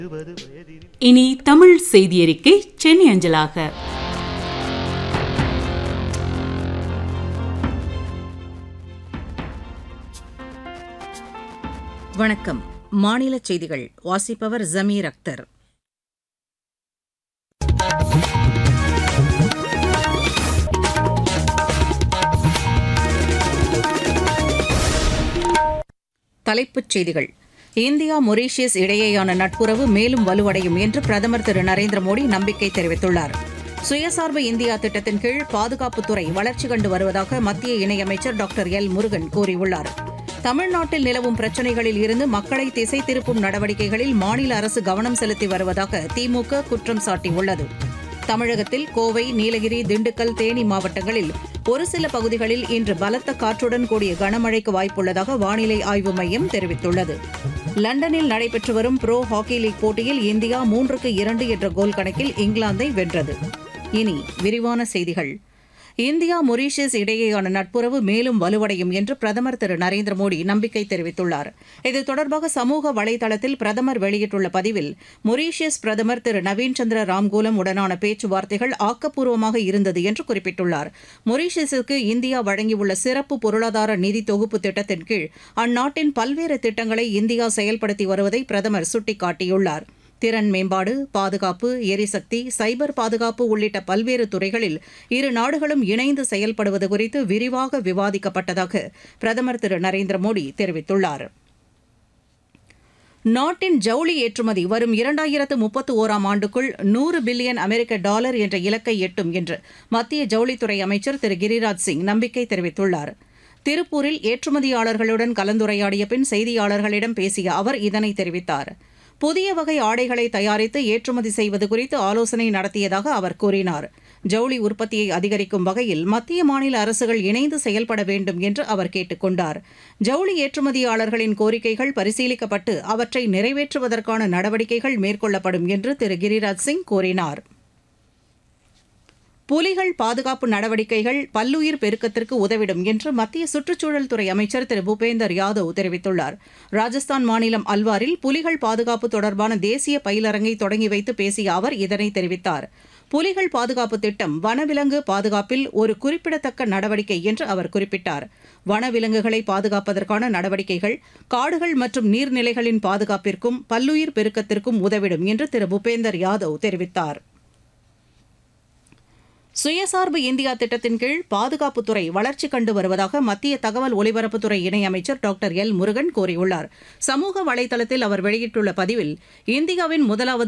இனி தமிழ் செய்தியறிக்கை சென்னை அஞ்சலாக வணக்கம் மாநில செய்திகள் வாசிப்பவர் ஜமீர் அக்தர் தலைப்புச் செய்திகள் இந்தியா மொரீஷியஸ் இடையேயான நட்புறவு மேலும் வலுவடையும் என்று பிரதமர் திரு நரேந்திர மோடி நம்பிக்கை தெரிவித்துள்ளார் சுயசார்பு இந்தியா திட்டத்தின் கீழ் பாதுகாப்புத்துறை வளர்ச்சி கண்டு வருவதாக மத்திய இணையமைச்சர் டாக்டர் எல் முருகன் கூறியுள்ளார் தமிழ்நாட்டில் நிலவும் பிரச்சினைகளில் இருந்து மக்களை திசை திருப்பும் நடவடிக்கைகளில் மாநில அரசு கவனம் செலுத்தி வருவதாக திமுக குற்றம் சாட்டியுள்ளது தமிழகத்தில் கோவை நீலகிரி திண்டுக்கல் தேனி மாவட்டங்களில் ஒரு சில பகுதிகளில் இன்று பலத்த காற்றுடன் கூடிய கனமழைக்கு வாய்ப்புள்ளதாக வானிலை ஆய்வு மையம் தெரிவித்துள்ளது லண்டனில் நடைபெற்று வரும் ப்ரோ ஹாக்கி லீக் போட்டியில் இந்தியா மூன்றுக்கு இரண்டு என்ற கோல் கணக்கில் இங்கிலாந்தை வென்றது இனி விரிவான செய்திகள் இந்தியா மொரீஷியஸ் இடையேயான நட்புறவு மேலும் வலுவடையும் என்று பிரதமர் திரு நரேந்திர மோடி நம்பிக்கை தெரிவித்துள்ளார் இது தொடர்பாக சமூக வலைதளத்தில் பிரதமர் வெளியிட்டுள்ள பதிவில் மொரீஷியஸ் பிரதமர் திரு நவீன் சந்திர ராம்கோலம் உடனான பேச்சுவார்த்தைகள் ஆக்கப்பூர்வமாக இருந்தது என்று குறிப்பிட்டுள்ளார் மொரீஷியஸுக்கு இந்தியா வழங்கியுள்ள சிறப்பு பொருளாதார நிதி தொகுப்பு திட்டத்தின் கீழ் அந்நாட்டின் பல்வேறு திட்டங்களை இந்தியா செயல்படுத்தி வருவதை பிரதமர் சுட்டிக்காட்டியுள்ளார் திறன் மேம்பாடு பாதுகாப்பு எரிசக்தி சைபர் பாதுகாப்பு உள்ளிட்ட பல்வேறு துறைகளில் இரு நாடுகளும் இணைந்து செயல்படுவது குறித்து விரிவாக விவாதிக்கப்பட்டதாக பிரதமர் திரு நரேந்திர மோடி தெரிவித்துள்ளார் நாட்டின் ஜவுளி ஏற்றுமதி வரும் இரண்டாயிரத்து முப்பத்து ஓராம் ஆண்டுக்குள் நூறு பில்லியன் அமெரிக்க டாலர் என்ற இலக்கை எட்டும் என்று மத்திய ஜவுளித்துறை அமைச்சர் திரு கிரிராஜ் சிங் நம்பிக்கை தெரிவித்துள்ளார் திருப்பூரில் ஏற்றுமதியாளர்களுடன் கலந்துரையாடிய பின் செய்தியாளர்களிடம் பேசிய அவர் இதனை தெரிவித்தார் புதிய வகை ஆடைகளை தயாரித்து ஏற்றுமதி செய்வது குறித்து ஆலோசனை நடத்தியதாக அவர் கூறினார் ஜவுளி உற்பத்தியை அதிகரிக்கும் வகையில் மத்திய மாநில அரசுகள் இணைந்து செயல்பட வேண்டும் என்று அவர் கேட்டுக் கொண்டார் ஜவுளி ஏற்றுமதியாளர்களின் கோரிக்கைகள் பரிசீலிக்கப்பட்டு அவற்றை நிறைவேற்றுவதற்கான நடவடிக்கைகள் மேற்கொள்ளப்படும் என்று திரு கிரிராஜ் சிங் கூறினார் புலிகள் பாதுகாப்பு நடவடிக்கைகள் பல்லுயிர் பெருக்கத்திற்கு உதவிடும் என்று மத்திய சுற்றுச்சூழல் துறை அமைச்சர் திரு பூபேந்தர் யாதவ் தெரிவித்துள்ளார் ராஜஸ்தான் மாநிலம் அல்வாரில் புலிகள் பாதுகாப்பு தொடர்பான தேசிய பயிலரங்கை தொடங்கி வைத்து பேசிய அவர் இதனை தெரிவித்தார் புலிகள் பாதுகாப்பு திட்டம் வனவிலங்கு பாதுகாப்பில் ஒரு குறிப்பிடத்தக்க நடவடிக்கை என்று அவர் குறிப்பிட்டார் வனவிலங்குகளை பாதுகாப்பதற்கான நடவடிக்கைகள் காடுகள் மற்றும் நீர்நிலைகளின் பாதுகாப்பிற்கும் பல்லுயிர் பெருக்கத்திற்கும் உதவிடும் என்று திரு பூபேந்தர் யாதவ் தெரிவித்தார் சுயசார்பு இந்தியா திட்டத்தின் கீழ் பாதுகாப்புத்துறை வளர்ச்சி கண்டு வருவதாக மத்திய தகவல் ஒலிபரப்புத்துறை இணையமைச்சர் டாக்டர் எல் முருகன் கூறியுள்ளார் சமூக வலைதளத்தில் அவர் வெளியிட்டுள்ள பதிவில் இந்தியாவின் முதலாவது